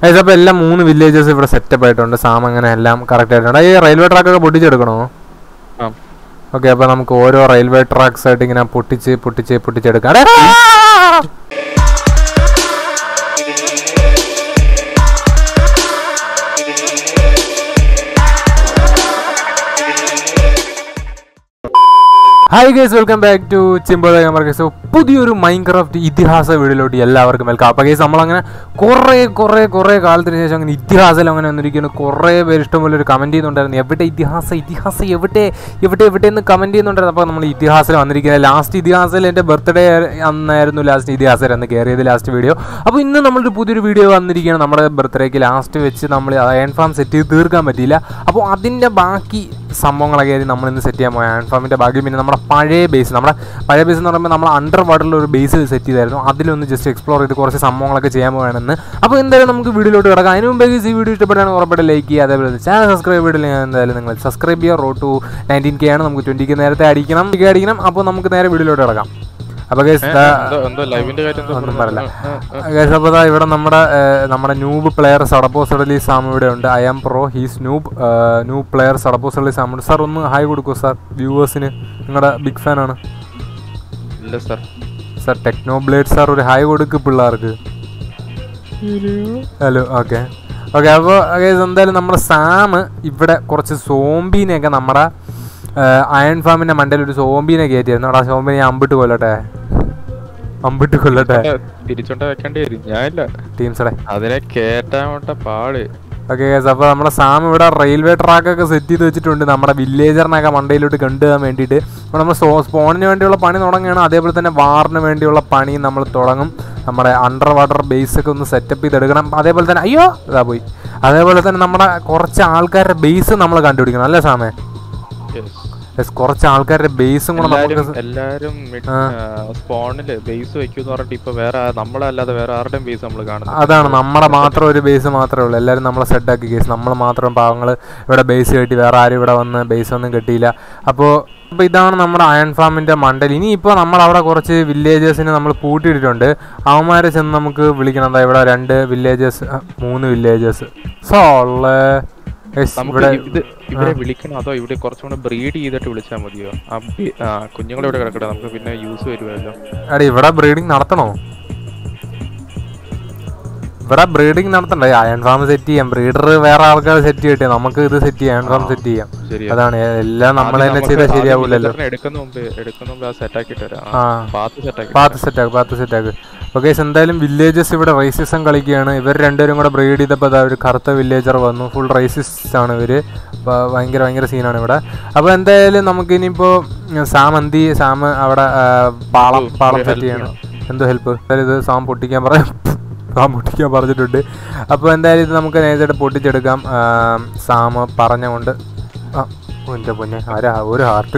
Guys അപ്പോൾ എല്ലാം മൂന്ന് വില്ലേജസ് ഇവിടെ സെറ്റപ്പ് ആയിട്ടുണ്ട് സാം അങ്ങനെ എല്ലാം കറക്റ്റ് ആയിട്ടുണ്ട് ഈ റെയിൽവേ ട്രാക്കൊക്കെ പൊട്ടിച്ചെടുക്കണോ ആ. ഓക്കെ അപ്പോൾ നമുക്ക് ഓരോ റെയിൽവേ ട്രാക്സ് ആയിട്ട് ഇങ്ങനെ പൊട്ടിച്ച് പൊട്ടിച്ച് പൊട്ടിച്ചെടുക്കാം അടേ! Hi guys welcome back to ചിമ്പോള സോ പുതിയൊരു മൈൻക്രാഫ്റ്റ് ഇതിഹാസ വീഡിയോയിലോട്ട് എല്ലാവർക്കും വെൽക്കം അപ്പോൾ ഗേസ് നമ്മളങ്ങനെ കുറേ കുറേ കുറേ കാലത്തിന് ശേഷം അങ്ങനെ ഇതിഹാസം അങ്ങനെ വന്നിരിക്കുന്നു കുറേ പേര് ഇഷ്ടംപോലെ ഒരു കമൻറ്റ് ചെയ്യുന്നുണ്ടായിരുന്നു എവിടെ ഇതിഹാസ ഇതിഹാസ എവിടെ എവിടെ എവിടെ എന്ന് കമൻറ്റ് ചെയ്യുന്നുണ്ടായിരുന്നു അപ്പോൾ നമ്മൾ ഇതിഹാസം വന്നിരിക്കുന്നത് ലാസ്റ്റ് ഇതിഹാസത്തിൽ എൻ്റെ ബർത്ത്ഡേ അന്നായിരുന്നു ലാസ്റ്റ് ഇതിഹാസം എന്ന് കയറിയത് ലാസ്റ്റ് വീഡിയോ അപ്പോൾ ഇന്ന് നമ്മളൊരു പുതിയൊരു വീഡിയോ വന്നിരിക്കുകയാണ് നമ്മുടെ ബർത്ത്ഡേക്ക് ലാസ്റ്റ് വെച്ച് നമ്മൾ അയൺ ഫാം സെറ്റ് ചെയ്ത് തീർക്കാൻ പറ്റിയില്ല അപ്പോൾ അതിൻ്റെ ബാക്കി സംഭവങ്ങളൊക്കെ ആയിരുന്നു നമ്മൾ ഇന്ന് സെറ്റ് ചെയ്യാൻ പോയ അയൺ ഫാമിൻ്റെ ബാക്കി പിന്നെ നമ്മുടെ പഴയ ബേസ് നമ്മുടെ പഴയ ബേസ് എന്ന് പറയുമ്പോൾ നമ്മൾ അണ്ടർ വാട്ടറിൽ ഒരു ബേസ് സെറ്റ് ചെയ്തായിരുന്നു അതിലൊന്ന് ജസ്റ്റ് എക്സ്പ്ലോർ ചെയ്ത് കുറച്ച് സംഭവങ്ങളൊക്കെ ചെയ്യാൻ പോകണമെന്ന് അപ്പോൾ എന്തായാലും നമുക്ക് വീഡിയോയിലോട്ട് കിടക്കാം അതിന് മുമ്പേ ഈ വീഡിയോ ഇഷ്ടപ്പെട്ടാണ് ഉറപ്പായിട്ട് ലൈക്ക് ചെയ്യുക അതേപോലെ ചാനൽ സബ്സ്ക്രൈബ് ചെയ്തില്ല എന്തായാലും നിങ്ങൾ സബ്സ്ക്രൈബ് ചെയ്യുക റോ ടു നയൻറ്റീൻ കെ ആണ് നമുക്ക് ട്വൻറ്റി കെ നേരത്തെ അടിക്കണം കെ അടിക്കണം അപ്പോൾ നമുക്ക് നേരെ വീഡിയോയിലോട്ട് കിടക്കാം അപ്പോൾ ഗൈസ് എന്തോ എന്തോ ലൈവിന്റെ കാര്യം എന്തോ ഒന്നും പറഞ്ഞു. പറയില്ല ആ, ആ. ഗൈസ് അപ്പോൾ ദാ ഇവിടെ നമ്മുടെ ഏഹ്, നമ്മുടെ ന്യൂബ് പ്ലെയർ സടപ്പോസഡലി സാം ഇവിടെ ഉണ്ട് I am pro he's noob noob player supposedly Sam ഉണ്ട് സാർ ഒന്ന് ഹായ് കൊടുക്കൂ സാർ വ്യൂവേഴ്സിന് നിങ്ങളുടെ ബിഗ് ഫാനാണ് ഇല്ല sir sir Technoblade sir ഒരു ഹായ് കൊടുക്ക് പിള്ളേർക്ക് ഹലോ ഓക്കെ ഓക്കെ അപ്പോൾ ഗൈസ് എന്തായാലും നമ്മുടെ സാം ഇവിടെ കുറച്ച് സോംബീനെയൊക്കെ നമ്മുടെ അയൺ ഫാമിൻ്റെ മണ്ടയിൽ ഒരു സോംബീനെ കയറ്റിയായിരുന്നു അവിടെ ആ സോംബീനെ ഞാൻ അമ്പിട്ട് കൊല്ലട്ടെ അമ്പിട്ട് കൊല്ലട്ടെ തിരിച്ചോണ്ട് വെക്കേണ്ടി വരും ഞാനില്ല ടീംസടെ അതിനെ കേറ്റാൻ വേണ്ട പാട് ഓക്കെ ഗൈസ് അപ്പോൾ നമ്മുടെ സാം ഇവിടെ റെയിൽവേ ട്രാക്കൊക്കെ സെറ്റ് ചെയ്ത് വെച്ചിട്ടുണ്ട് നമ്മുടെ വില്ലേജറിനൊക്കെ മണ്ടയിലോട്ട് കണ്ടുപോകാൻ വേണ്ടിയിട്ട് അപ്പോൾ നമ്മൾ സോ സ്പോണിന് വേണ്ടിയുള്ള പണി തുടങ്ങുകയാണ് അതേപോലെ തന്നെ വാറിന് വേണ്ടിയുള്ള പണി നമ്മൾ തുടങ്ങും നമ്മുടെ അണ്ടർ വാട്ടർ ബേസ് ഒക്കെ ഒന്ന് സെറ്റപ്പ് ചെയ്തെടുക്കണം അതേപോലെ തന്നെ അയ്യോ ഇതാ പോയി അതേപോലെ തന്നെ നമ്മുടെ കുറച്ച് ആൾക്കാരുടെ ബേസ് നമ്മൾ കണ്ടുപിടിക്കണം അല്ലേ സാമേ Yes. യെസ് കുറച്ച് ആൾക്കാരുടെ ബേസും കൂടെ എല്ലാരും നമുക്ക് എല്ലാരും ആ. സ്പോണില് ബേസ് വെക്കൂന്ന് പറഞ്ഞിട്ട് ഇപ്പൊ വേറെ ആ- നമ്മളല്ലാതെ വേറെ ആരുടെയും ബേസ് നമ്മൾ കാണുന്നു അതാണ് നമ്മുടെ മാത്രം ഒരു ബേസ് മാത്രമേ ഉള്ളൂ എല്ലാവരും നമ്മളെ സെറ്റാക്കി കേസ് നമ്മൾ മാത്രം പാവങ്ങൾ ഇവിടെ ബേസ് കെട്ടി വേറെ ആരും ഇവിടെ വന്ന് ബേസ് ഒന്നും കെട്ടിയില്ല അപ്പോൾ അപ്പോൾ ഇതാണ് നമ്മുടെ അയൺ ഫാമിൻ്റെ മണ്ടൽ ഇനിയിപ്പോൾ നമ്മൾ അവിടെ കുറച്ച് വില്ലേജേഴ്സിനെ നമ്മൾ പൂട്ടിയിട്ടിട്ടുണ്ട് അവന്മാരെ ചെന്ന് നമുക്ക് വിളിക്കണം ദാ ഇവിടെ രണ്ട് വില്ലേജേഴ്സ് മൂന്ന് വില്ലേജേഴ്സ് സോള് നമുക്ക് ഇവിടെ ഇത് ഇവരെ വിളിക്കണോ അതോ ഇവിടെ കുറച്ചും കൂടെ ബ്രീഡ് ചെയ്തിട്ട് വിളിച്ചാൽ മതിയോ ആ ബി- ആ, കുഞ്ഞുങ്ങളെ ഇവിടെ കിടക്കട്ടെ നമുക്ക് പിന്നെ യൂസ് വരുമല്ലോ എടാ ഇവിടെ ബ്രീഡിങ് നടത്തണോ ഇവിടെ ബ്രീഡിങ് നടത്തണ്ടേ അയൺ ഫാം സെറ്റ് ചെയ്യാം ബ്രീഡർ വേറെ ആൾക്കാർ സെറ്റ് ചെയ്യട്ടെ നമുക്ക് ഇത് സെറ്റ് ചെയ്യാം അയൺ ഫാം സെറ്റ് ചെയ്യാം ശരിയാ അതാണ് എല്ലാം നമ്മൾ തന്നെ ചെയ്താൽ ശരിയാവൂലല്ലോ എടുക്കുന്ന മുമ്പ് എടുക്കുന്ന മുമ്പ് ആ സെറ്റ് ആക്കിട്ട് വരാം ആ പാത്ത് സെറ്റ് ആക്കി പാത്ത് സെറ്റാക്ക് പാത്ത് സെറ്റാക്ക് ഓക്കെ എന്തായാലും വില്ലേജസ് ഇവിടെ റേസിസം കളിക്കുകയാണ് ഇവർ രണ്ടുപേരും കൂടെ ബ്രീഡ് ചെയ്തപ്പോൾ അതാ ഒരു കറുത്ത വില്ലേജർ വന്നു ഫുൾ റേസിസ്റ്റ് ആണ് ഇവർ ഭയങ്കര ഭയങ്കര സീനാണ് ഇവിടെ അപ്പോൾ എന്തായാലും നമുക്ക് ഇനിയിപ്പോൾ സാം എന്ത് ചെയ്യും? സാം അവിടെ ആ, പാളം പാളം ഒരു സെറ്റ് help ചെയ്യണം എന്തോ ഹെൽപ്പ് എന്തായാലും ഇത് സാം പൊട്ടിക്കാൻ പറയാം സാം പൊട്ടിക്കാൻ പറഞ്ഞിട്ടുണ്ട് അപ്പോൾ എന്തായാലും ഇത് നമുക്ക് നേരത്തെ പൊട്ടിച്ചെടുക്കാം ആ, സാം പറഞ്ഞുകൊണ്ട് ആ എൻ്റെ പൊന്നെ ആരാ ഒരു ഹാർട്ട്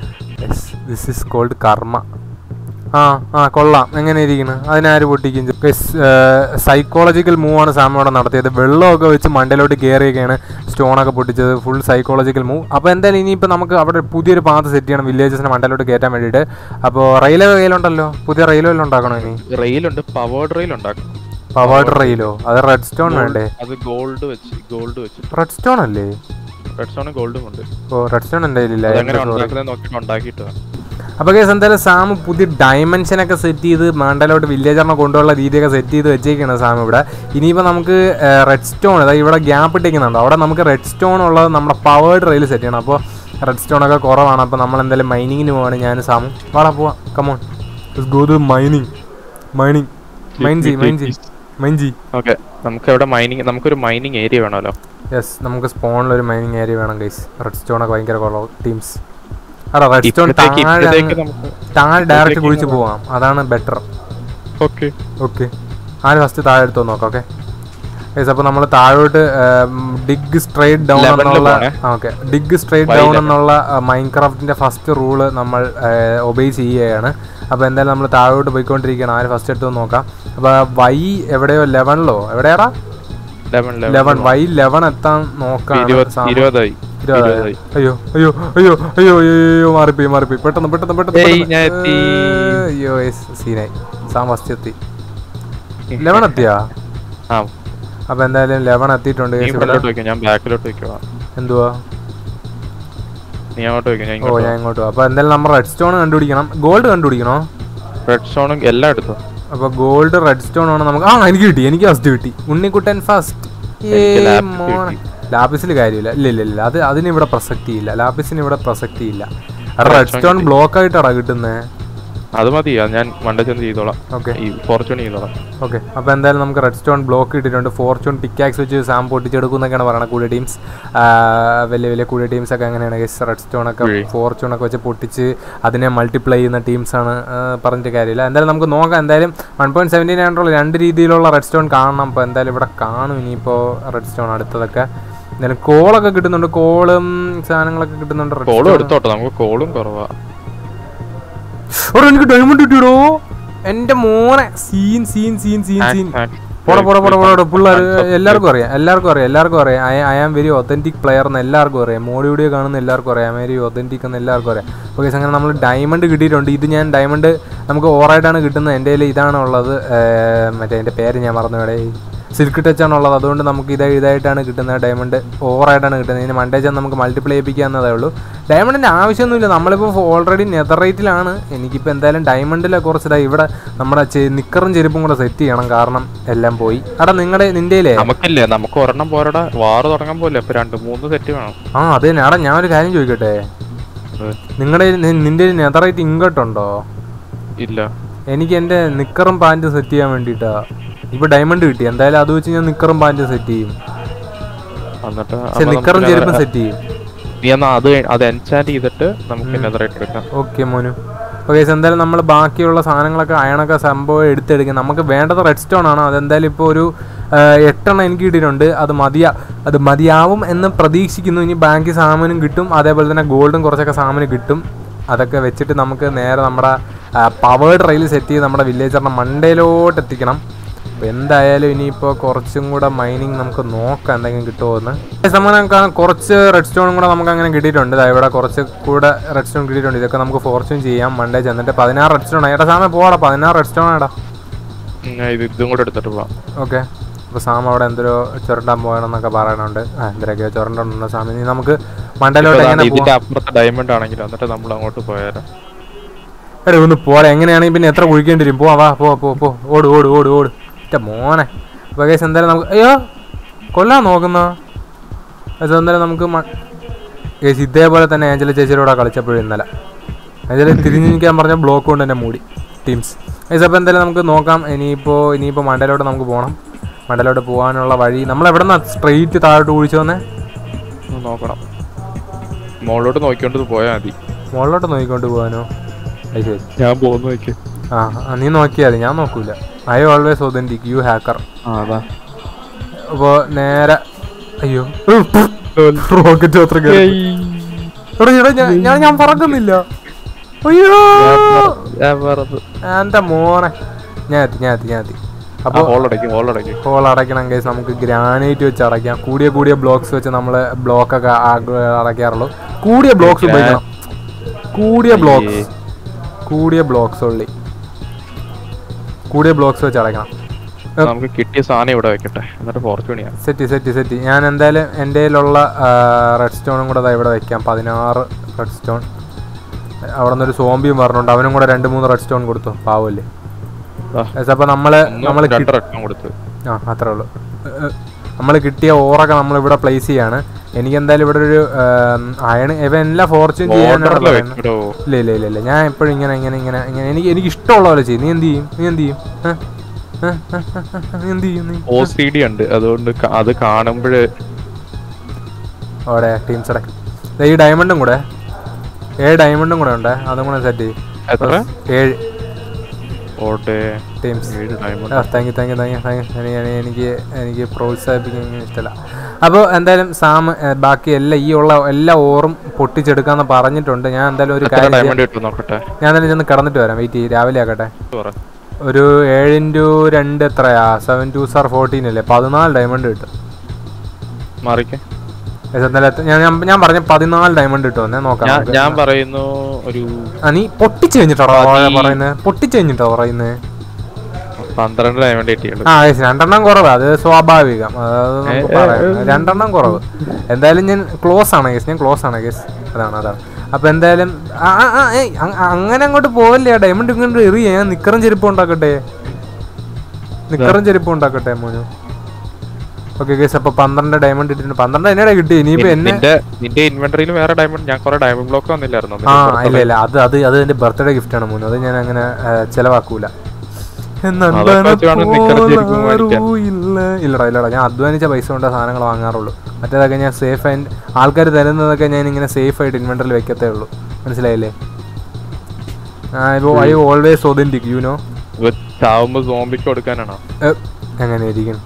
ദിസ് ഈസ് കോൾഡ് കർമ്മ ആ ആ കൊള്ളാം എങ്ങനെ ഇരിക്കുന്നു അതിനാര് പൊട്ടിക്കും സൈക്കോളജിക്കൽ മൂവ് ആണ് സാം അവിടെ നടത്തിയത് വെള്ളമൊക്കെ വെച്ച് മണ്ടയിലോട്ട് കയറിയൊക്കെയാണ് സ്റ്റോണൊക്കെ പൊട്ടിച്ചത് ഫുൾ സൈക്കോളജിക്കൽ മൂവ് അപ്പോൾ എന്തായാലും ഇനിയിപ്പോൾ നമുക്ക് അവിടെ പുതിയൊരു പാത്ത് സെറ്റ് ചെയ്യണം വില്ലേജസിനെ മണ്ടയിലോട്ട് കയറ്റാൻ വേണ്ടിയിട്ട് അപ്പോൾ റെയിൽവേ കയ്യിലുണ്ടല്ലോ പുതിയ റെയിൽവേ ഉണ്ടാക്കണോ ഇനി റെയിലുണ്ട് പവേർഡ് റെയിൽ ഉണ്ടാക്കും പവേർഡ് റെയിലോ അത് റെഡ് സ്റ്റോൺ വേണ്ടേ അത് ഗോൾഡ് വെച്ച് ഗോൾഡ് വെച്ച് റെഡ് സ്റ്റോൺ അല്ലേ റെഡ് സ്റ്റോണും ഗോൾഡും ഉണ്ട് ഓ റെഡ് സ്റ്റോൺ എൻ്റെ കയ്യിലില്ല അതെങ്ങനെ എൻ്റെ sorry. ഉണ്ടാക്കുന്നത് നോക്കിയിട്ട് ഉണ്ടാക്കിയിട്ട് അപ്പോൾ കേസ് എന്തായാലും സാം പുതിയ ഡയമെൻഷനൊക്കെ സെറ്റ് ചെയ്ത് മാണ്ടലോട്ട് വില്ലേജറിനെ കൊണ്ടുള്ള രീതിയൊക്കെ സെറ്റ് ചെയ്ത് വെച്ചേക്കാണ് സാം ഇവിടെ ഇനിയിപ്പോൾ നമുക്ക് റെഡ് സ്റ്റോൺ അതായത് ഇവിടെ ഗ്യാപ്പ് ഇട്ടേക്കുന്നുണ്ട് അവിടെ നമുക്ക് റെഡ് സ്റ്റോൺ ഉള്ളത് നമ്മുടെ പവേർഡ് റെയിൽ സെറ്റ് ചെയ്യണം അപ്പോൾ റെഡ് സ്റ്റോൺ ഒക്കെ കുറവാണ് അപ്പോൾ നമ്മൾ എന്തായാലും മൈനിങ്ങിന് പോവാണ് ഞാൻ സാമും വാടാ പോവാം come on go to mining mining mine ജി മൈൻ ജി മൈൻ ജി ഓക്കെ നമുക്ക് ഇവിടെ മൈനിങ് നമുക്കൊരു മൈനിങ് ഏരിയ വേണമല്ലോ യെസ് നമുക്ക് സ്പോണിൽ ഒരു മൈനിങ് ഏരിയ വേണം ഗൈസ് റെഡ് സ്റ്റോൺ ഒക്കെ ഭയങ്കര കുറവ് ടീംസ് അടാ റെഡ് സ്റ്റോൺ ഇപ്പഴത്തേക്ക് താഴെ ഇപ്പഴത്തേക്ക് അങ്ങ് നമുക്ക് താഴെ ഡയറക്റ്റ് കുഴിച്ച് പോവാം അതാണ് ബെറ്റർ ഓക്കെ ഓക്കെ ആര് ഫസ്റ്റ് താഴെ എടുത്തോ നോക്കാം ഓക്കെ ഗൈസ് അപ്പോൾ നമ്മൾ താഴോട്ട് ഡിഗ് സ്ട്രൈറ്റ് ഡൗൺ Level ല് എന്നുള്ള പോണേ. Okay dig straight Y down level. എന്നുള്ള മൈൻക്രാഫ്റ്റിന്റെ ഫസ്റ്റ് റൂള് നമ്മൾ ഒബേ ചെയ്യുകയാണ് അപ്പോൾ എന്തായാലും നമ്മൾ താഴോട്ട് പോയിക്കൊണ്ടിരിക്കുകയാണ് ആര് ഫസ്റ്റ് എടുത്തോ നോക്കാം അപ്പോൾ വൈ എവിടെയോ ലെവനിലോ എവിടെയാടാ ലെവൻ ലെവൻ വൈ ലെവൻ എത്താൻ നോക്കാം ഇരുപത് ഇരുപതായി ഇരുപതായി അയ്യോ അയ്യോ അയ്യോ അയ്യോ അയ്യോ അയ്യോ മാറിപ്പോയി മാറിപ്പോയി പെട്ടെന്ന് പെട്ടെന്ന് പെട്ടെന്ന് ഏയ്, പെട്ടെന്ന്. ഞാൻ എത്തി. ഏ, അയ്യോ സീനായി സാം ഫസ്റ്റ് എത്തി ലെവൻ എത്തിയാ ആ അപ്പോൾ എന്തായാലും ലെവൻ എത്തിയിട്ടുണ്ട് നീ guys ഇവിടെ ഫ്രണ്ടിലോട്ട് വെക്കാം ഞാൻ ബാക്കിലോട്ട് വെക്കാം എന്തുവാ നീ അങ്ങോട്ട് വെക്കാം ഞാൻ ഓ ഇങ്ങോട്ട് ഞാൻ ഇങ്ങോട്ട് അപ്പോൾ എന്തായാലും നമ്മൾ റെഡ് സ്റ്റോൺ കണ്ടുപിടിക്കണം ഗോൾഡ് കണ്ടുപിടിക്കണോ റെഡ് സ്റ്റോണും എല്ലാം എടുത്തു അപ്പോൾ ഗോൾഡ് റെഡ് സ്റ്റോൺ ആണ് നമുക്ക് ആ എനിക്ക് കിട്ടി എനിക്ക് ഫസ്റ്റ് കിട്ടി ഉണ്ണിക്കുട്ടൻ ഫസ്റ്റ് എനിക്ക് ലാപ്പിസ് ലാപ്പിസിൽ കാര്യമില്ല ഇല്ല ഇല്ല ഇല്ല അത് അതിന് ഇവിടെ പ്രസക്തിയില്ല ലാപ്പിസിന് ഇവിടെ പ്രസക്തിയില്ല റെഡ് സ്റ്റോൺ ബ്ലോക്ക് ആയിട്ടാടാ കിട്ടുന്നത് അത് മതി അത് ഞാൻ മണ്ട ചെന്ന് ചെയ്തോളാം ഓക്കെ ഈ ഫോർച്യൂൺ ചെയ്തോളാം ഓക്കെ അപ്പോൾ എന്തായാലും നമുക്ക് റെഡ് സ്റ്റോൺ ബ്ലോക്ക് ഇട്ടിട്ടുണ്ട് ഫോർച്യൂൺ പിക്കാക്സ് വെച്ച് സാം പൊട്ടിച്ചെടുക്കും എന്നൊക്കെയാണ് പറയുന്നത് കൂടിയ ടീംസ് വലിയ വലിയ കൂടിയ ടീംസ് ഒക്കെ അങ്ങനെയാണ് ഗസ് റെഡ് സ്റ്റോൺ ഒക്കെ ഉം. ഫോർച്യൂൺ ഒക്കെ വെച്ച് പൊട്ടിച്ച് അതിനെ മൾട്ടിപ്ലൈ ചെയ്യുന്ന ടീംസാണ് പറഞ്ഞിട്ട് കാര്യമില്ല എന്തായാലും നമുക്ക് നോക്കാം എന്തായാലും വൺ പോയിന്റ് സെവൻറ്റീൻ ആയിട്ടുള്ള രണ്ട് രീതിയിലുള്ള റെഡ് സ്റ്റോൺ കാണണം അപ്പോൾ എന്തായാലും ഇവിടെ കാണും ഇനിയിപ്പോൾ റെഡ് സ്റ്റോൺ അടുത്തതൊക്കെ എന്തായാലും കോളൊക്കെ കിട്ടുന്നുണ്ട് കോളും സാധനങ്ങളൊക്കെ കിട്ടുന്നുണ്ട് red കോളും stone. എടുത്തോട്ടെ നമുക്ക് കോളും കുറവാ എടാ, എനിക്ക് ഡയമണ്ട് കിട്ടിയോ എന്റെ മോനെ scene scene scene scene scene പോടെ പോടെ പോടെ പോടെ പിള്ളേർ എല്ലാവർക്കും അറിയാം എല്ലാവർക്കും അറിയാം എല്ലാവർക്കും അറിയാം I I am very authentic player എന്ന് എല്ലാവർക്കും അറിയാം മോഡി വീഡിയോ കാണുന്ന എല്ലാവർക്കും അറിയാം വെരി ഒത്തന്റിക് എന്ന് എല്ലാവർക്കും അറിയാം ഓക്കെ അങ്ങനെ നമ്മൾ ഡയമണ്ട് കിട്ടിയിട്ടുണ്ട് ഇത് ഞാൻ ഡയമണ്ട് നമുക്ക് ഓറായിട്ടാണ് കിട്ടുന്നത് എൻ്റെ കയ്യിൽ ഇതാണ് ഉള്ളത് ഏർ, മറ്റേ എൻ്റെ പേര് ഞാൻ മറന്നു ഇവിടെ സിൽക്ക് ടച്ച് ആണ് ഉള്ളത് അതുകൊണ്ട് നമുക്ക് ഇത് ഇതായിട്ടാണ് കിട്ടുന്നത് ഡയമണ്ട് ഓവറായിട്ടാണ് കിട്ടുന്നത് ഇതിന് മണ്ടേ ചെന്ന് നമുക്ക് മൾട്ടിപ്ലൈ ചെയ്യിപ്പിക്കാവുന്നതേ ഉള്ളൂ ഡയമണ്ടിൻ്റെ ആവശ്യമൊന്നുമില്ല നമ്മളിപ്പോൾ ഓൾറെഡി നെതർ റേറ്റിലാണ് എനിക്കിപ്പോൾ എന്തായാലും ഡയമണ്ടിലെ കുറച്ച് ഇതാ ഇവിടെ നമ്മുടെ ചെ- നിക്കറും ചെരുപ്പും കൂടെ സെറ്റ് ചെയ്യണം കാരണം എല്ലാം പോയി എടാ നിങ്ങളുടെ നിൻ്റെയിലേ നമുക്കില്ലേ നമുക്ക് ഒരെണ്ണം പോരടാ വാറ് തുടങ്ങാൻ പോലെ ഇപ്പൊ രണ്ട് മൂന്ന് സെറ്റ് വേണം ആ അത് തന്നെ എടാ ഞാനൊരു കാര്യം ചോദിക്കട്ടെ ഏ, നിങ്ങളുടെ നിൻ്റെ നെതർ റേറ്റ് ഇങ്ങോട്ട് ഉണ്ടോ ഇല്ല എനിക്ക് എൻ്റെ നിക്കറും പാൻറ്റും സെറ്റ് ചെയ്യാൻ വേണ്ടിയിട്ടാ ഇപ്പോൾ ഡയമണ്ട് കിട്ടി എന്തായാലും അത് വെച്ച് ഞാൻ നിക്കറും പാൻറ്റും സെറ്റ് ചെയ്യും എന്നിട്ട് പക്ഷെ അപ്പൊ നിക്കറും നമുക്ക് ചെരുപ്പും സെറ്റ് ചെയ്യും നീ എന്നാ അത് അത് എൻചാൻറ്റ് ചെയ്തിട്ട് നമുക്ക് നെതറായിട്ട് എടുക്കാം ഓക്കെ മോനു ഓക്കെ എന്തായാലും നമ്മൾ ബാക്കിയുള്ള സാധനങ്ങളൊക്കെ അയണൊക്കെ സംഭവം എടുത്തെടുക്കും നമുക്ക് വേണ്ടത് റെഡ് സ്റ്റോൺ ആണ് അതെന്തായാലും ഇപ്പോൾ ഒരു ആ, എട്ടെണ്ണം എനിക്ക് കിട്ടിയിട്ടുണ്ട് അത് മതിയാ അത് മതിയാവും എന്ന് പ്രതീക്ഷിക്കുന്നു ഇനി ബാങ്ക് സാമാനും കിട്ടും അതേപോലെ തന്നെ ഗോൾഡും കുറച്ചൊക്കെ സാമാനും കിട്ടും അതൊക്കെ വെച്ചിട്ട് നമുക്ക് നേരെ നമ്മുടെ പവേർഡ് റെയിൽ സെറ്റ് ചെയ്ത് നമ്മുടെ വില്ലേജറിനെ മണ്ടയിലോട്ട് എത്തിക്കണം അപ്പോൾ എന്തായാലും ഇനിയിപ്പോൾ കുറച്ചും കൂടെ മൈനിങ് നമുക്ക് നോക്കാം എന്തെങ്കിലും കിട്ടുമോ എന്ന് നമുക്ക് കുറച്ച് റെഡ് സ്റ്റോണും കൂടെ നമുക്ക് അങ്ങനെ കിട്ടിയിട്ടുണ്ട് ദാ ഇവിടെ കുറച്ച് കൂടെ റെഡ് സ്റ്റോൺ കിട്ടിയിട്ടുണ്ട് ഇതൊക്കെ നമുക്ക് ഫോർച്യൂൺ ചെയ്യാം മണ്ടേ ചെന്നിട്ട് പതിനാറ് റെഡ് സ്റ്റോൺ ഏട്ടാ സാമേ പോടാ പതിനാറ് റെഡ് സ്റ്റോൺ ഏടാ ഉം, ഇത് ഇതും കൂടെ എടുത്തിട്ട് പോവാം ഓക്കെ അപ്പോൾ സാം അവിടെ എന്തോ ചുരണ്ടാൻ പോകണമെന്നൊക്കെ പറയണുണ്ട് ആ എന്തൊക്കെയോ ചുരണ്ടുണ്ട് സാമി ഇനി നമുക്ക് മണ്ടയിലോട്ട് ഇപ്പൊ എങ്ങനെ ദാ ഇതിന്റെ പോവാം അപ്പുറത്തെ ഡയമണ്ട് ആണെങ്കിൽ എന്നിട്ട് നമ്മൾ അങ്ങോട്ട് പോയാലോ എടാ ഒന്ന് പോരാ എങ്ങനെയാണെങ്കിൽ പിന്നെ എത്ര കുഴിക്കേണ്ടി വരും പോവാ വാ പോ പോ പോ ഓട് ഓട് ഓട് ഓട് ഇറ്റ മോനെ അപ്പോൾ കേസ് എന്തായാലും നമുക്ക് അയ്യോ കൊല്ലാൻ നോക്കുന്ന അത് എന്തായാലും നമുക്ക് കേസ് ഇതേപോലെ തന്നെ ഏഞ്ചല ചേച്ചിയോടെ കളിച്ചപ്പോഴും ഇന്നലെ ഏഞ്ചല തിരിഞ്ഞു നിൽക്കാൻ പറഞ്ഞ ബ്ലോക്ക് കൊണ്ട് തന്നെ മൂടി ടീംസ് കേസ് അപ്പോൾ എന്തായാലും നമുക്ക് നോക്കാം ഇനിയിപ്പോൾ ഇനിയിപ്പോൾ മണ്ടയിലോട്ട് നമുക്ക് പോകണം മണ്ടയിലോട്ട് പോകാനുള്ള വഴി നമ്മൾ എവിടെ നിന്നാണ് സ്ട്രെയിറ്റ് താഴോട്ട് കുഴിച്ചു വന്നേ ഒന്ന് നോക്കണം മുകളിലോട്ട് നോക്കിക്കൊണ്ട് പോയാൽ മതി മുകളിലോട്ട് നോക്കിക്കൊണ്ട് പോകാനോ അത് ശരി ഞാൻ പോകുന്നു നോക്കി ആ ആ, നീ നോക്കിയാൽ മതി ഞാൻ നോക്കൂല I always authentic you hacker ആ അതാ അപ്പോൾ നേരെ അയ്യോ റോക്കറ്റ് അത്ര കേറി. എടാ, എടാ, ഞാൻ- ഞാൻ ഞാൻ പറക്കുന്നില്ല അയ്യോ ഞാൻ പറഞ്ഞത് എന്റെ മോനെ ഞാൻ എത്തി ഞാൻ എത്തി ഞാൻ എത്തി ആ അപ്പോൾ ഹോളടയ്ക്കും ഹോളടയ്ക്കും ഹോൾ അടയ്ക്കണം കേസ് നമുക്ക് ഗ്രാനൈറ്റ് വെച്ച് അടയ്ക്കാം കൂടിയ കൂടിയ ബ്ലോക്സ് വെച്ച് നമ്മൾ ബ്ലോക്കൊക്കെ അടയ്ക്കാറുള്ളൂ കൂടിയ ബ്ലോക്സ് ഉപയോഗിക്കണം കൂടിയ ബ്ലോക്സ് കൂടിയ ബ്ലോക്സ് ഉള്ളി കൂടിയ ബ്ലോക്സ് വെച്ച് അടയ്ക്കണം നമുക്ക് കിട്ടിയ സാധനം ഇവിടെ വെക്കട്ടെ എന്നിട്ട് ഫോർച്യൂൺ ചെയ്യാം സെറ്റ് സെറ്റ് സെറ്റ് ഞാൻ എന്തായാലും എൻ്റെ കയ്യിലുള്ള റെഡ് സ്റ്റോണും കൂടെ ദാ ഇവിടെ വെക്കാം പതിനാറ് റെഡ് സ്റ്റോൺ അവിടെ നിന്നൊരു സോംബിയും പറഞ്ഞുണ്ട് അവനും കൂടെ രണ്ട് മൂന്ന് റെഡ് സ്റ്റോൺ കൊടുത്തു പാവല്ലേ ആ. അപ്പോൾ നമ്മൾ നമ്മൾ ഒന്നും രണ്ട് റെക്കം കൊടുത്ത് ആ അത്രേ ഉള്ളൂ നമ്മൾ കിട്ടിയ ഓറൊക്കെ നമ്മൾ ഇവിടെ പ്ലേസ് ചെയ്യാണ് എനിക്ക് എന്തായാലും ഇവിടെ ഒരു അയൺ ഇവ എല്ലാം ഫോർച്യൂൺ ചെയ്യാനാണ് ബോർഡറിൽ പറയുന്നത് വെക്കടോ ഇല്ല ഇല്ല ഇല്ല ഇല്ല ഞാൻ എപ്പോഴും ഇങ്ങനെ ഇങ്ങനെ ഇങ്ങനെ ഇങ്ങനെ എനിക്ക് എനിക്ക് ഇഷ്ടമുള്ള പോലെ ചെയ്യും നീ എന്ത് ചെയ്യും നീ എന്ത് ചെയ്യും ഏ? ഏ? ഏ? ഏ? ഏ? നീ എന്ത് ചെയ്യും നീ ഒ സി ഡി ഉണ്ട് അതുകൊണ്ട് ക- അത് കാണുമ്പോഴ് അവിടെ ടീംസടെ ഈ ഡയമണ്ടും കൂടെ ഏഴ് ഡയമണ്ടും കൂടെ ഉണ്ട് അതും കൂടെ സെറ്റ് ചെയ്യും എത്ര ഏഴ് ഓട്ടെ ടീംസ് ഏഴ് ഡയമണ്ട് ആ thank you thank you thank you thank you എനിക്ക് എനിക്ക് പ്രോത്സാഹിപ്പിക്കാൻ ഇങ്ങനെ ഇഷ്ടമല്ല അപ്പോൾ എന്തായാലും സാം ഏ, ബാക്കി എല്ലാ ഈ ഉള്ള എല്ലാ ഓറും പൊട്ടിച്ചെടുക്കാന്ന് പറഞ്ഞിട്ടുണ്ട് ഞാൻ എന്തായാലും ഒരു എത്ര കാര്യം ചെയ്യാം. ഡയമണ്ട് കിട്ടും നോക്കട്ടെ ഞാൻ എന്തായാലും ചെന്ന് കിടന്നിട്ട് വരാം വെയിറ്റ് ചെയ്യും രാവിലെ ആക്കട്ടെ പറ ഒരു ഏഴ് ഇൻറ്റു രണ്ട് എത്രയാ സെവൻ ടു സാർ ഫോർട്ടീൻ അല്ലേ പതിനാല് ഡയമണ്ട് കിട്ടും മാറിക്കേ ഏ, എന്തായാലും എത്ര- ഞാൻ ഞാൻ- ഞാൻ പറഞ്ഞ പതിനാല് ഡയമണ്ട് കിട്ടുമെന്നേ നോക്കാം ഞാൻ നമുക്ക്. ഞാൻ പറയുന്നു ഒരു ആ നീ പൊട്ടിച്ച് കഴിഞ്ഞിട്ടാണോ പതി- പറയുന്നത് പൊട്ടിച്ച് കഴിഞ്ഞിട്ടോ പറയുന്നത് പന്ത്രണ്ട് ഡയമണ്ട് കിട്ടിയുള്ളൂ ആ yes, രണ്ടെണ്ണം കുറവ് അത് സ്വാഭാവികം അത് നമുക്ക് ഏ, ഏ, പറയാം രണ്ടെണ്ണം കുറവ് എന്തായാലും ഞാൻ ക്ലോസ് ആണ് കേസ് ഞാൻ ക്ലോസ് ആണ് കേസ് അതാണ് അതാണ് അപ്പൊ എന്തായാലും ആ, ആ, ആ, ഏയ്, അ- അങ്ങനെ അങ്ങോട്ട് പോവല്ലേ ഡയമണ്ട് ഇങ്ങോട്ട് എറിയ ഞാൻ നിക്കറും ചെരുപ്പ് ഉണ്ടാക്കട്ടെ നിക്കറും ചെരുപ്പ് ഉണ്ടാക്കട്ടെ മോനു ഓക്കെ കേസ് അപ്പൊ പന്ത്രണ്ട് ഡയമണ്ട് ഇട്ടിട്ടുണ്ട് പന്ത്രണ്ട് എന്നടാ കിട്ടി ഇനിയിപ്പോ എന്നെ നിന്റെ നിന്റെ ഇൻവെന്ററിയിൽ വേറെ ഡയമണ്ട് ഞാൻ കുറെ ഡയമണ്ട് ബ്ലോക്ക് വന്നില്ലായിരുന്നു ആ ഇല്ല ഇല്ല അത് അത് അത് എന്റെ ബർത്ത്ഡേ ഗിഫ്റ്റ് ആണ് മോനു അത് ഞാൻ അങ്ങനെ ആ, ചെലവാക്കൂല അതൊക്കെ വെച്ച് വേണം നിക്കറും ചെരുപ്പും മേടിക്കാൻ. ഇല്ല ഇല്ലടാ ഇല്ലടാ ഞാൻ അധ്വാനിച്ച പൈസ കൊണ്ട് സാധനങ്ങൾ വാങ്ങാറുള്ളൂ മറ്റേതൊക്കെ ഞാൻ സേഫ് ആൻഡ് ആൾക്കാർ തരുന്നതൊക്കെ ഞാൻ ഇങ്ങനെ സേഫ് ആയിട്ട് ഇൻവെന്ററിൽ വെക്കത്തേ ഉള്ളൂ മനസ്സിലായില്ലേ I always authentic you no ചാവുമ്പോ സോംബിക്ക് കൊടുക്കാനാണോ എങ്ങനെ ഇരിക്കും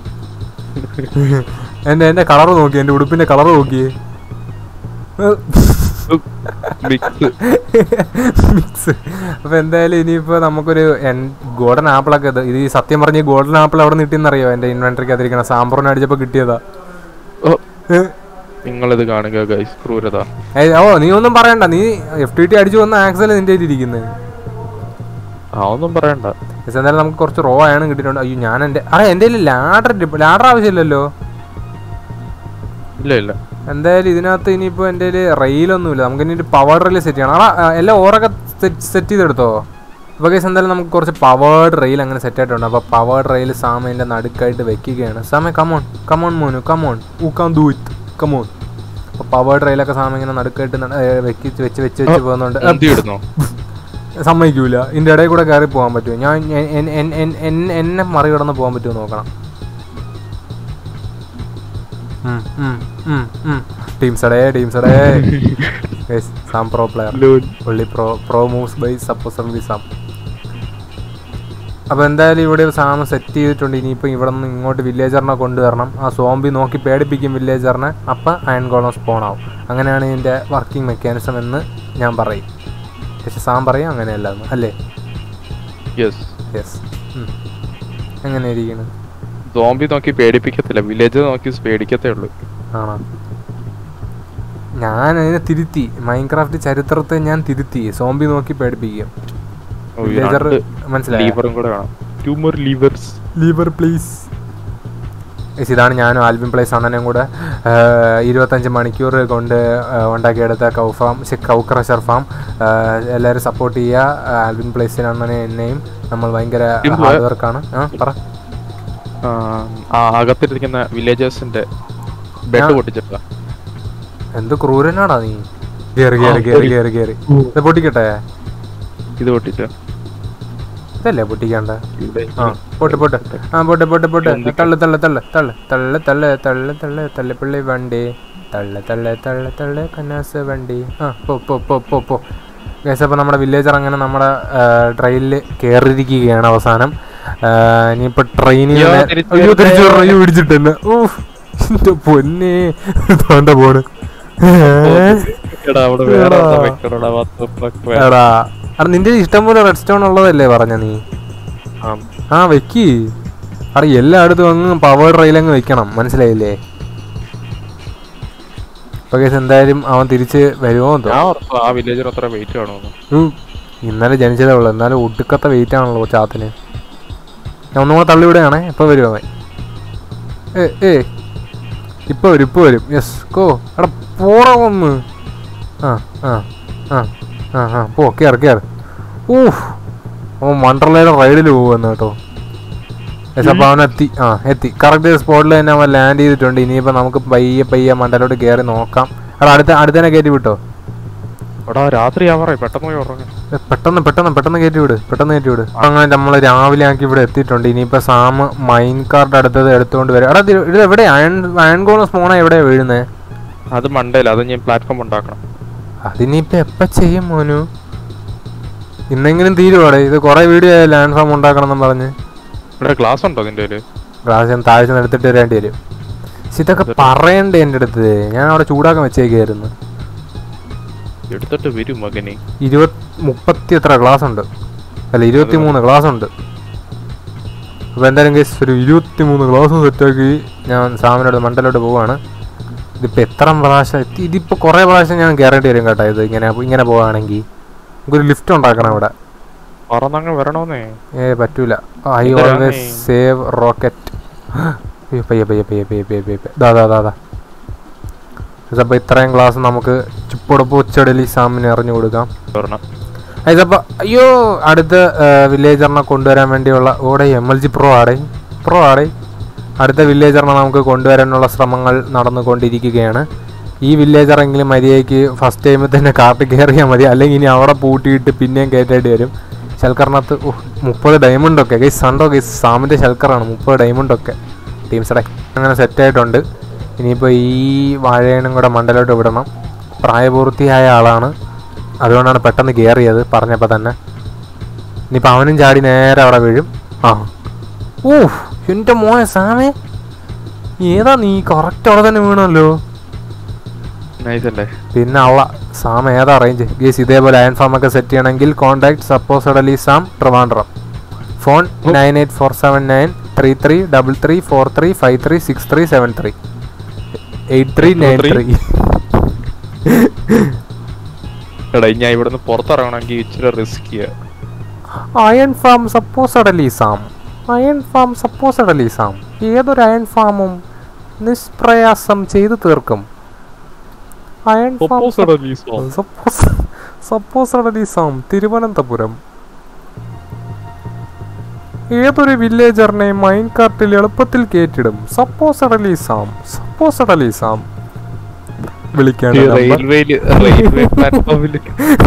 എന്റെ എന്റെ കളർ നോക്കി എന്റെ ഉടുപ്പിന്റെ കളർ നോക്കിയേ മിക്സ് മിക്സ് അപ്പൊ എന്തായാലും ഇനിയിപ്പോ നമുക്കൊരു ഗോൾഡൻ ആപ്പിളൊക്കെ ഇത് ഇത് ഈ സത്യം പറഞ്ഞ ഗോൾഡൻ ആപ്പിൾ അവിടെ നിട്ടിന്നറിയോ എന്റെ ഇൻവെന്ററിക്ക് അതിരിക്കണം സാമ്പ്രോന് അടിച്ചപ്പോ കിട്ടിയതാ ഏ, നിങ്ങളിത് കാണുക ഗൈസ് ക്രൂരത ഏയ്, ഓ നീ ഒന്നും പറയണ്ട നീ എഫ് ടി ടി അടിച്ചു വന്ന ആക്സൽ നിന്റെ ഇരിക്കുന്നത് അതൊന്നും പറയണ്ട എന്തായാലും നമുക്ക് കുറച്ച് റോ ആണ് കിട്ടിയിട്ടുണ്ട് അയ്യോ ഞാൻ എന്റെ അറേ എന്റെ ലാഡർ ലാഡർ ആവശ്യമില്ലല്ലോ ഇല്ല ഇല്ല എന്തായാലും ഇതിനകത്ത് ഇനിയിപ്പോ എന്റെ റെയിലൊന്നുമില്ല നമുക്ക് ഇനി പവർ റെയിൽ സെറ്റ് ചെയ്യണം ആ എല്ലാം ഓറൊക്കെ സെറ്റ് ചെയ്തെടുത്തോ അപ്പോൾ കേസ് എന്തായാലും നമുക്ക് കുറച്ച് പവേർഡ് റെയിൽ അങ്ങനെ സെറ്റ് ആയിട്ടുണ്ട് അപ്പോൾ പവേർഡ് റെയിൽ സാമേൻ്റെ നടുക്കായിട്ട് വെക്കുകയാണ് സാമേ കമോൺ കമോൺ മോനു കമോൺ ഊ കാൻ ഡു ഇറ്റ് കമോൺ അപ്പോൾ പവേർഡ് റെയിലൊക്കെ സാമ ഇങ്ങനെ നടുക്കായിട്ട് നട- ഏ, വെച്ച് വെച്ച് വെച്ച് വെച്ച് പോകുന്നുണ്ട് എന്തി ഇടുന്നോ സമ്മതിക്കൂല ഇതിൻ്റെ ഇടയിൽ കൂടെ കയറി പോകാൻ പറ്റുമോ ഞാൻ എൻ- എൻ- എൻ- എൻ- എൻ- എന്നെ മറികടന്ന് പോകാൻ പറ്റുമോ നോക്കണം ടീംസടേ ടീംസടേ സാം പ്രോ പ്ലെയർ ഒള്ളി pro pro moves by supposedly Sam അപ്പോൾ എന്തായാലും ഇവിടെ സാമ സെറ്റ് ചെയ്തിട്ടുണ്ട് ഇനിയിപ്പോൾ ഇവിടെ നിന്ന് ഇങ്ങോട്ട് വില്ലേജറിനെ കൊണ്ടുവരണം ആ സോംബി നോക്കി പേടിപ്പിക്കും വില്ലേജറിനെ അപ്പം അയൺ ഗോളം സ്പോൺ ആവും അങ്ങനെയാണ് ഇതിൻ്റെ വർക്കിംഗ് മെക്കാനിസം എന്ന് ഞാൻ പറയും പക്ഷെ സാം പറയും അങ്ങനെയല്ല എന്ന് അല്ലേ യെസ് യെസ് എങ്ങനെ ഇരിക്കുന്നു സോംബി നോക്കി പേടിപ്പിക്കത്തില്ല വില്ലേജ് നോക്കി പേടിക്കത്തേ ഉള്ളൂ ആണോ ഞാൻ അതിനെ തിരുത്തി മൈൻക്രാഫ്റ്റ് ചരിത്രത്തെ ഞാൻ തിരുത്തി സോംബി നോക്കി പേടിപ്പിക്കും ഓ, ഈ വില്ലേജർ രണ്ട് മനസ്സിലായി ലീവറും കൂടെ വേണം two more levers lever please ഇതാണ് ഞാനും ആൽബിൻ പ്ലേസ് അണ്ണനും കൂടെ ആ, ഇരുപത്തഞ്ച് മണിക്കൂർ കൊണ്ട് ആ, ഉണ്ടാക്കിയെടുത്ത cow farm cow crusher farm എല്ലാവരും സപ്പോർട്ട് ചെയ്യുക ആൽബിൻ പ്ലേസിന് അണ്ണനെ എന്നെയും നമ്മൾ ഭയങ്കര ഇമ്പ്. ഹാർഡ് വർക്കാണ് ആ പറ ആ അകത്തിരിക്കുന്ന വില്ലേജേഴ്സിന്റെ ബെഡ് ഞാൻ- പൊട്ടിച്ചിട്ടാ എന്ത് ക്രൂരനാടാ നീ കേറി കേറി കേറി കേറി കേറി ഇത് പൊട്ടിക്കട്ടെ ഇത് പൊട്ടിച്ച ഇതല്ലേ പൊട്ടിക്കണ്ട ഇവിടെ ആ പോട്ട് പോട്ട് ആ പോട്ട് പോട്ട് പോട്ട് തള്ളു തള്ളു തള്ളു തള്ളു തള്ളു തള്ളു തള്ളു തള്ളു തള്ളിപ്പള്ളി വണ്ടി തള്ളു തള്ളു തള്ളു തള്ളു കന്നാസ് വണ്ടി ആ പോ പോ പോ പോ പോ ഗൈസ് അപ്പോൾ നമ്മുടെ വില്ലേജർ അങ്ങനെ നമ്മുടെ ട്രെയിനിൽ കയറിയിരിക്കുകയാണ് അവസാനം ആ, ഇനിയിപ്പോൾ ട്രെയിനിൽ അയ്യോ, നിന്ന് തിരിച്ച് അയ്യോ വരട്ടെ. തിരിച്ചു പറഞ്ഞു പിടിച്ചിട്ട് തന്നെ ഊഫ് എൻ്റെ പൊന്നെ തോണ്ട പോണ് എടാ, അവിടെ വേറെ എന്താ വെക്കണടാ, what the fuck, വേ- എടാ എടാ നിന്റെ ഇഷ്ടം പോലെ റെഡ് സ്റ്റോൺ ഉള്ളതല്ലേ പറഞ്ഞ നീ ആ, ആ വെക്കി അവിടെ എല്ലായിടത്തും അങ്ങ് പവർ റെയിൽ അങ്ങ് വെക്കണം മനസ്സിലായില്ലേ ഓക്കെ എന്തായാലും അവൻ തിരിച്ച് വരുമോ എന്തോ ഞാൻ ഓർത്തു ആ വില്ലേജർ അത്ര വെയിറ്റ് കാണുമെന്ന് ഉം. ഇന്നലെ ജനിച്ചതേ ഉള്ളൂ എന്നാലും ഒടുക്കത്തെ വെയിറ്റ് ആണല്ലോ ചാത്തിന് ഞാൻ ഒന്നും കൂടെ തള്ളി വിടുകയാണേ ഇപ്പൊ വരും അവൻ ഏ ഏ ഇപ്പൊ വരും ഇപ്പൊ വരും യെസ് കോ എടാ പോടാ ഒന്ന് ആ ആ ആ ആ ആ പോ കയറി കയറി ഊഹ് അവൻ വണ്ടർലയുടെ റൈഡിൽ പോകുമെന്ന് കേട്ടോ യെസ് അപ്പോൾ അവൻ എത്തി ആ എത്തി കറക്റ്റ് സ്പോട്ടിൽ തന്നെ അവൻ ലാൻഡ് ചെയ്തിട്ടുണ്ട് ഇനിയിപ്പോൾ നമുക്ക് പയ്യെ പയ്യെ മണ്ടലോട്ട് കയറി നോക്കാം എടാ അടുത്ത അടുത്തന്നെ കയറ്റി വിട്ടോ എടാ രാത്രി ആവാറേ പെട്ടെന്ന് പോയി ഉറങ്ങ ഏ, പെട്ടെന്ന് പെട്ടെന്ന് പെട്ടെന്ന് കയറ്റി വിട് പെട്ടെന്ന് കയറ്റി വിട് അങ്ങനെ നമ്മൾ രാവിലെ ആക്കി ഇവിടെ എത്തിയിട്ടുണ്ട് ഇനിയിപ്പോ സാം മൈൻ കാർഡ് അടുത്തത് എടുത്തുകൊണ്ട് വരും എടാ ഇത് ഇത് എവിടെ അയൺ അയൺ ഗോളം സ്പോണ എവിടെയാ വീഴുന്നത് അത് മണ്ടയില്ല അത് ഞാൻ പ്ലാറ്റ്ഫോം ഉണ്ടാക്കണം അതിനിപ്പോ എപ്പ ചെയ്യും മോനു ഇന്നെങ്കിലും തീരുവാടേ ഇത് കുറെ വീഡിയോ ആയ ലാൻഡ് ഫാം ഉണ്ടാക്കണം എന്ന് പറഞ്ഞ് ഇവിടെ ഗ്ലാസ് ഉണ്ടോ നിന്റെ കയ്യില് ഗ്ലാസ് ഞാൻ താഴ്ച നിന്ന് എടുത്തിട്ട് വരേണ്ടി വരും പക്ഷെ ഇതൊക്കെ പറയണ്ടേ എൻ്റെ അടുത്ത് ഞാൻ അവിടെ ചൂടാക്കാൻ വെച്ചേക്കായിരുന്നു എടുത്തിട്ട് വരും മകനെ ഇരുപത് മുപ്പത്തി എത്ര ക്ലാസ് ഉണ്ട് അല്ല ഇരുപത്തി മൂന്ന് ക്ലാസ് ഉണ്ട് അപ്പോൾ എന്തായാലും കേസ് ഒരു ഇരുപത്തി മൂന്ന് ക്ലാസ് സെറ്റാക്കി ഞാൻ സാമിനോട് മണ്ടലോട്ട് പോവാണ് ഇതിപ്പോൾ എത്ര പ്രാവശ്യം ഇത് ഇതിപ്പോൾ കുറേ പ്രാവശ്യം ഞാൻ കയറേണ്ടി വരും കേട്ടോ ഇത് ഇങ്ങനെ ഇങ്ങനെ പോവുകയാണെങ്കിൽ നമുക്കൊരു ലിഫ്റ്റ് ഉണ്ടാക്കണം ഇവിടെ പറന്നങ്ങ് വരണോന്നേ ഏ പറ്റൂല ഐ എന്തിനാ ഓൾവേസ് നീ? സേവ് റോക്കറ്റ് അയ്യോ പയ്യെ പയ്യെ പയ്യെ പയ്യെ പയ്യെ പയ്യെ പയ്യെ ദാ ദാ ദാ ദാ അപ്പോൾ ഇത്രയും ക്ലാസ് നമുക്ക് ചുപ്പുടപ്പ് ഉച്ചടലി സാമിന് എറിഞ്ഞു കൊടുക്കാം വരണം ഇതപ്പോൾ അയ്യോ അടുത്ത വില്ലേജറിനെ കൊണ്ടുവരാൻ വേണ്ടിയുള്ള ഓടെ എം എൽ ജി പ്രോ ആടെ പ്രോ ആടെ അടുത്ത വില്ലേജറിനെ നമുക്ക് കൊണ്ടുവരാനുള്ള ശ്രമങ്ങൾ നടന്നുകൊണ്ടിരിക്കുകയാണ് ഈ വില്ലേജറെങ്കിലും മര്യാദയ്ക്ക് ഫസ്റ്റ് ടൈമിൽ തന്നെ കാർട്ട് കയറിയാൽ മതി അല്ലെങ്കിൽ ഇനി അവിടെ പൂട്ടിയിട്ട് പിന്നെയും കയറ്റേണ്ടി വരും ശൽക്കറിനകത്ത് മുപ്പത് ഡയമണ്ടൊക്കെ ഗൈസ് സണ്ടോ ഗൈസ് സാമിൻ്റെ ശൽക്കറാണ് മുപ്പത് ഡയമണ്ടൊക്കെ ടീംസടെ അങ്ങനെ സെറ്റായിട്ടുണ്ട് ഇനിയിപ്പോൾ ഈ വാഴയനും കൂടെ മണ്ടലോട്ട് വിടണം പ്രായപൂർത്തിയായ ആളാണ് അതുകൊണ്ടാണ് പെട്ടെന്ന് കയറിയത് പറഞ്ഞപ്പോൾ തന്നെ ഇനിയിപ്പോൾ അവനും ചാടി നേരെ അവിടെ വീഴും ആ ഓ എൻ്റെ മോനെ സാമേ ഏതാ നീ കറക്റ്റ് അവിടെ തന്നെ വീണല്ലോ നൈസ് അല്ലേ പിന്നെ അവള സാം ഏതാ റേഞ്ച് ഗേസ് ഇതേപോലെ അയൺ ഫാം ഒക്കെ സെറ്റ് ചെയ്യണമെങ്കിൽ contact supposedly Sam Trivandrum phone nine eight four seven nine three three double three four three five three six three seven three eight three nine three എടാ ഞാൻ ഇവിടുന്ന് പുറത്തിറങ്ങണമെങ്കിൽ ഇച്ചിരി റിസ്കിയാ iron farm supposedly Sam iron farm supposedly Sam ഏതൊരു iron ഫാമും നിഷ്പ്രയാസം ചെയ്തു തീർക്കും iron farm supposedly Sam Thiruvananthapuram ഏതൊരു വില്ലേജറിനെ മൈൻ കാർട്ടിൽ എളുപ്പത്തിൽ കയറ്റിടും supposedly Sam supposedly Sam വിളിക്കേണ്ട നമ്പർ റെയിൽവേയില് റെയിൽവേ പ്ലാറ്റ്ഫോമില്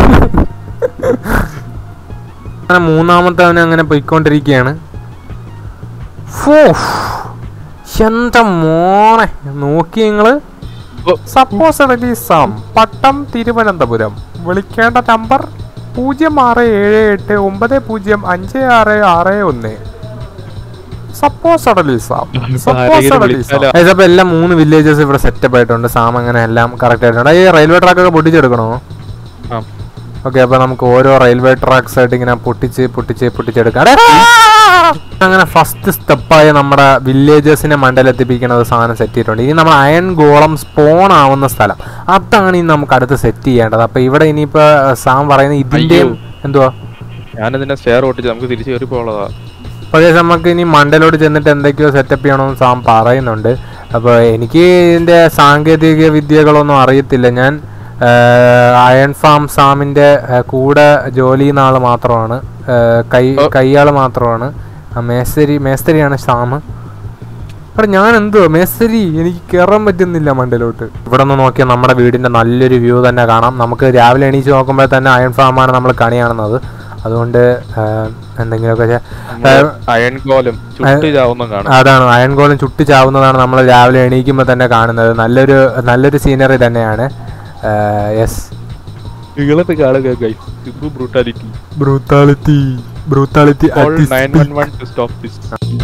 അങ്ങനെ മൂന്നാമത്തെ അവന് അങ്ങനെ പോയിക്കൊണ്ടിരിക്കുകയാണ് ഫോ എന്താ മോനെ നോക്കി നിങ്ങള് സപ്പോസ് സാം പട്ടം തിരുവനന്തപുരം വിളിക്കേണ്ട നമ്പർ പൂജ്യം ആറ് ഏഴ് എട്ട് ഒമ്പത് പൂജ്യം അഞ്ച് ആറ് ആറ് ഒന്ന് സപ്പോസ് സാം ആരെങ്കിലും വിളിച്ചാലോ? അപ്പൊ എല്ലാം മൂന്ന് വില്ലേജസ് ഇവിടെ സെറ്റപ്പ് ആയിട്ടുണ്ട് സാം അങ്ങനെ എല്ലാം കറക്റ്റ് ആയിട്ടുണ്ട് ഈ റെയിൽവേ ട്രാക്ക് ഒക്കെ പൊട്ടിച്ചെടുക്കണോ ആ. ഓക്കെ അപ്പൊ നമുക്ക് ഓരോ റെയിൽവേ ട്രാക്സ് ആയിട്ട് ഇങ്ങനെ പൊട്ടിച്ച് പൊട്ടിച്ച് പൊട്ടിച്ചെടുക്കാം അടേ! അങ്ങനെ ഫസ്റ്റ് സ്റ്റെപ്പായ നമ്മുടെ വില്ലേജസിനെ മണ്ടലെത്തിപ്പിക്കുന്നത് സാധനം സെറ്റ് ചെയ്തിട്ടുണ്ട് ഇനി നമ്മൾ അയൺ ഗോളം സ്പോൺ ആവുന്ന സ്ഥലം അതാണ് ഇനി നമുക്ക് അടുത്ത് സെറ്റ് ചെയ്യേണ്ടത് അപ്പൊ ഇവിടെ ഇനിയിപ്പോ സാം പറയുന്നത് ഇതിന്റെയും എന്തുവാ ഞാനിതിന്റെ സ്റ്റെയർ ഓട്ടിച്ച് നമുക്ക് തിരിച്ചു കയറി പോളതാ പക്ഷേ നമുക്ക് ഇനി മണ്ടലോട്ട് ചെന്നിട്ട് എന്തൊക്കെയോ സെറ്റപ്പ് ചെയ്യണമെന്ന് സാം പറയുന്നുണ്ട് അപ്പോൾ എനിക്ക് ഇതിൻ്റെ സാങ്കേതിക വിദ്യകളൊന്നും അറിയത്തില്ല ഞാൻ അയൺ ഫാം സാമിൻ്റെ കൂടെ ജോലി ചെയ്യുന്ന ആൾ മാത്രമാണ് ആ, കൈ ഓ. കൈയാൾ മാത്രമാണ് ആ, മേസ്തരി മേസ്തരിയാണ് സാം അവിടെ ഞാൻ എന്തുവാ മേസ്തരി എനിക്ക് കയറാൻ പറ്റുന്നില്ല മണ്ടലോട്ട് ഇവിടെ നിന്ന് നോക്കിയാൽ നമ്മുടെ വീടിൻ്റെ നല്ലൊരു വ്യൂ തന്നെ കാണാം നമുക്ക് രാവിലെ എണീച്ച് നോക്കുമ്പോൾ തന്നെ അയൺ ഫാമാണ് നമ്മൾ കണി കാണുന്നത് അതുകൊണ്ട് ആ, എന്തെങ്കിലുമൊക്കെ ചെ- ആ, അയൺ ഗോലം ചുട്ടി ചാവുന്ന കാണാം അതാണ് അയൺ ഗോളം ചുട്ടി ചാവുന്നതാണ് നമ്മൾ രാവിലെ എണീക്കുമ്പോൾ തന്നെ കാണുന്നത് നല്ലൊരു നല്ലൊരു സീനറി തന്നെയാണ് യെസ് നിങ്ങളത് കാണുക guys Sibu brutality brutality brutality call nine one one two stop this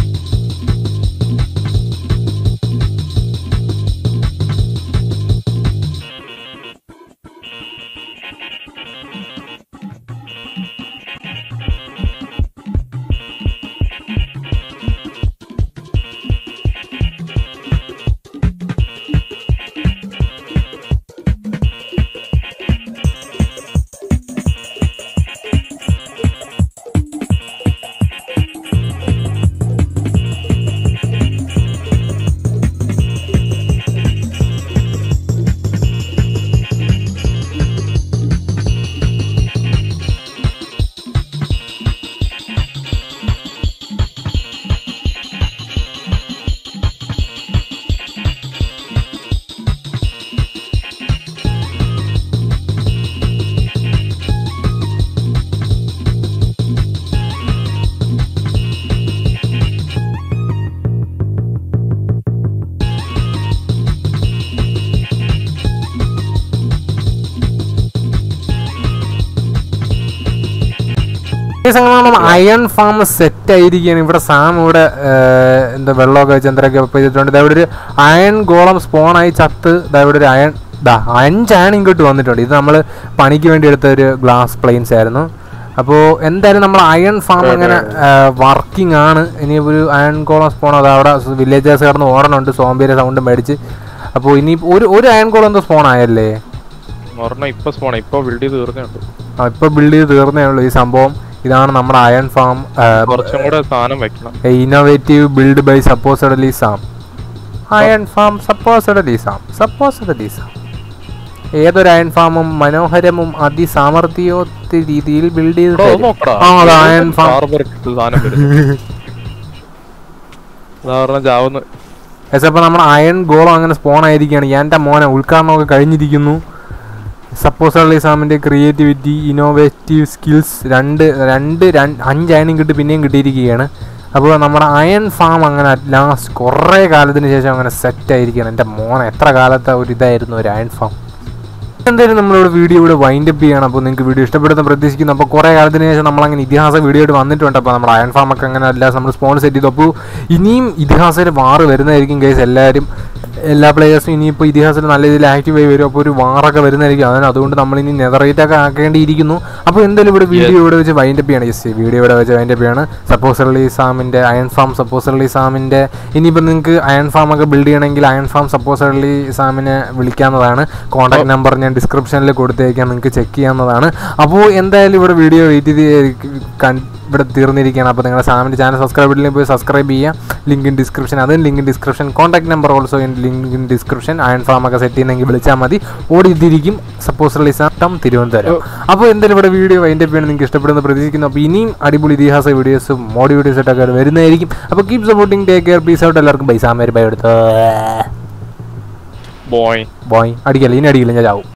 ഈ സമയം അയൺ ഫാം സെറ്റ് ആയിരിക്കുകയാണ് ഇവിടെ സാം ഇവിടെ ഏർ, എന്താ വെള്ളമൊക്കെ വെച്ച് എന്തൊക്കെ ചെയ്തിട്ടുണ്ട് ദാ ഇവിടെ ഒരു അയൺ ഗോളം സ്പോണായി ചത്ത് ദാ ഇവിടെ ഒരു അയൺ ദാ അഞ്ച് അയൺ ഇങ്ങോട്ട് വന്നിട്ടുണ്ട് ഇത് നമ്മൾ പണിക്ക് വേണ്ടി എടുത്ത ഒരു ഗ്ലാസ് പ്ലെയിൻസ് ആയിരുന്നു അപ്പോൾ എന്തായാലും നമ്മൾ അയൺ ഫാം അങ്ങനെ വർക്കിംഗ് ആണ് ഇനി ഒരു അയൺ ഗോളം സ്പോൺ അത് അവിടെ വില്ലേജേഴ്സ് കിടന്ന് ഓടണുണ്ട് സോംബിയുടെ സൗണ്ട് മേടിച്ച് അപ്പോൾ ഇനി ഒരു ഒരു അയൺ ഗോളം എന്തോ സ്പോൺ ആയല്ലേ ഒരെണ്ണം ഇപ്പൊ സ്പോണ ഇപ്പൊ ബിൽഡ് ചെയ്ത് തീർന്നുണ്ട് ആ ഇപ്പോൾ ബിൽഡ് ചെയ്ത് തീർന്നേ ഉള്ളൂ ഈ സംഭവം ഇതാണ് നമ്മുടെ അയൺ ഫാം കുറച്ചും കൂടെ സാധനം വെക്കണം innovative build by supposedly Sam iron farm supposedly Sam supposedly Sam ഏതൊരു അയൺ ഫാമും മനോഹരവും അതിസാമർഥ്യോത്ത രീതിയിൽ ബിൽഡ് ചെയ്ത് എടോ, അത് തരും. നോക്കടാ. ആ അത് അയൺ ഫാം Harbor ഇട്ടിട്ട് സാധനം വരുന്നു. ഉദാഹരണം ചാവുന്നു പക്ഷെ അപ്പോൾ നമ്മുടെ അയൺ ഗോളം അങ്ങനെ സ്പോൺ ആയിരിക്കുകയാണ് എൻ്റെ മോനെ ഉദ്ഘാടനമൊക്കെ കഴിഞ്ഞിരിക്കുന്നു സപ്പോസ് സാമിൻ്റെ ക്രിയേറ്റിവിറ്റി ഇന്നോവേറ്റീവ് സ്കിൽസ് രണ്ട് രണ്ട് രണ്ട് അഞ്ച് അയണും കിട്ടി പിന്നെയും കിട്ടിയിരിക്കുകയാണ് അപ്പോൾ നമ്മുടെ അയൺ ഫാം അങ്ങനെ ലാസ്റ്റ് കുറേ കാലത്തിന് ശേഷം അങ്ങനെ സെറ്റ് ആയിരിക്കുകയാണ് എൻ്റെ മോനെ എത്ര കാലത്തെ ഒരു ഇതായിരുന്നു ഒരു അയൺ ഫാം എന്തായാലും നമ്മളിവിടെ വീഡിയോ ഇവിടെ വൈൻഡ് അപ്പ് ചെയ്യണം അപ്പോൾ നിങ്ങൾക്ക് വീഡിയോ ഇഷ്ടപ്പെടുന്ന പ്രതീക്ഷിക്കുന്നു അപ്പോൾ കുറേ കാലത്തിന് ശേഷം നമ്മളങ്ങനെ ഇതിഹാസ വീഡിയോ ആയിട്ട് വന്നിട്ടുണ്ട് അപ്പോൾ നമ്മുടെ അയൺ ഫാം ഒക്കെ അങ്ങനെ എല്ലാം നമ്മൾ സ്പോൺസർ ചെയ്തു അപ്പോൾ ഇനിയും ഇതിഹാസത്തിൽ വാറ് വരുന്നതായിരിക്കും കേസ് എല്ലാവരും എല്ലാ പ്ലേയേഴ്സും ഇനിയിപ്പോൾ ഇതിഹാസത്തിൽ നല്ല രീതിയിൽ ആക്റ്റീവായി വരും അപ്പോൾ ഒരു വാറൊക്കെ വരുന്നതായിരിക്കും അതിന് അതുകൊണ്ട് നമ്മൾ ഇനി നെതറേറ്റ് ഒക്കെ ആക്കേണ്ടിയിരിക്കുന്നു അപ്പോൾ എന്തായാലും ഇവിടെ വീഡിയോ ഇവിടെ വെച്ച് വൈൻഡ് അപ്പ് ചെയ്യണം യെസ് വീഡിയോ ഇവിടെ വെച്ച് വൈൻഡ് അപ്പ് ചെയ്യണം സപ്പോസർലി സാമിൻ്റെ അയൺ ഫാം സപ്പോസർലി സാമിൻ്റെ ഇനിയിപ്പോൾ നിങ്ങൾക്ക് അയൺ ഫാം ഒക്കെ ബിൽഡ് ചെയ്യണമെങ്കിൽ അയൺ ഫാം സപ്പോസർലി സാമിനെ വിളിക്കാവുന്നതാണ് കോൺടാക്ട് നമ്പർ ഞാൻ ഡിസ്ക്രിപ്ഷനിൽ കൊടുത്തേക്കാം നിങ്ങൾക്ക് ചെക്ക് ചെയ്യാവുന്നതാണ് അപ്പോൾ എന്തായാലും ഇവിടെ വീഡിയോ വെയിറ്റ് ചെയ്ത് കൺ- ഇവിടെ തീർന്നിരിക്കുകയാണ് അപ്പോൾ നിങ്ങളുടെ സാമിൻ്റെ ചാനൽ സബ്സ്ക്രൈബ് ചെയ്തില്ലെങ്കിൽ പോയി സബ്സ്ക്രൈബ് ചെയ്യുക ലിങ്ക് ഇൻ ഡിസ്ക്രിപ്ഷൻ അതും link in description contact number also in link in description iron farm ഒക്കെ സെറ്റ് ചെയ്യുന്നെങ്കിൽ വിളിച്ചാൽ മതി ഓടിത്തിരിക്കും സപ്പോസ് റിലീസാട്ടം തിരുവനന്തപുരം അപ്പോൾ എന്തായാലും ഇവിടെ വീഡിയോ അതിൻ്റെ പേര് നിങ്ങൾക്ക് ഇഷ്ടപ്പെടുന്ന പ്രതീക്ഷിക്കുന്നു അപ്പോൾ ഇനിയും അടിപൊളി ഇതിഹാസ വീഡിയോസും മോഡി വീഡിയോസ് ഒക്കെ വരുന്നതായിരിക്കും അപ്പോൾ keep supporting take care peace out എല്ലാവർക്കും പൈസ മേരി ബൈ എടുത്ത് ബോയ് ബോയ് അടിക്കല്ല ഇനി അടിക്കില്ല ഞാൻ ചാവും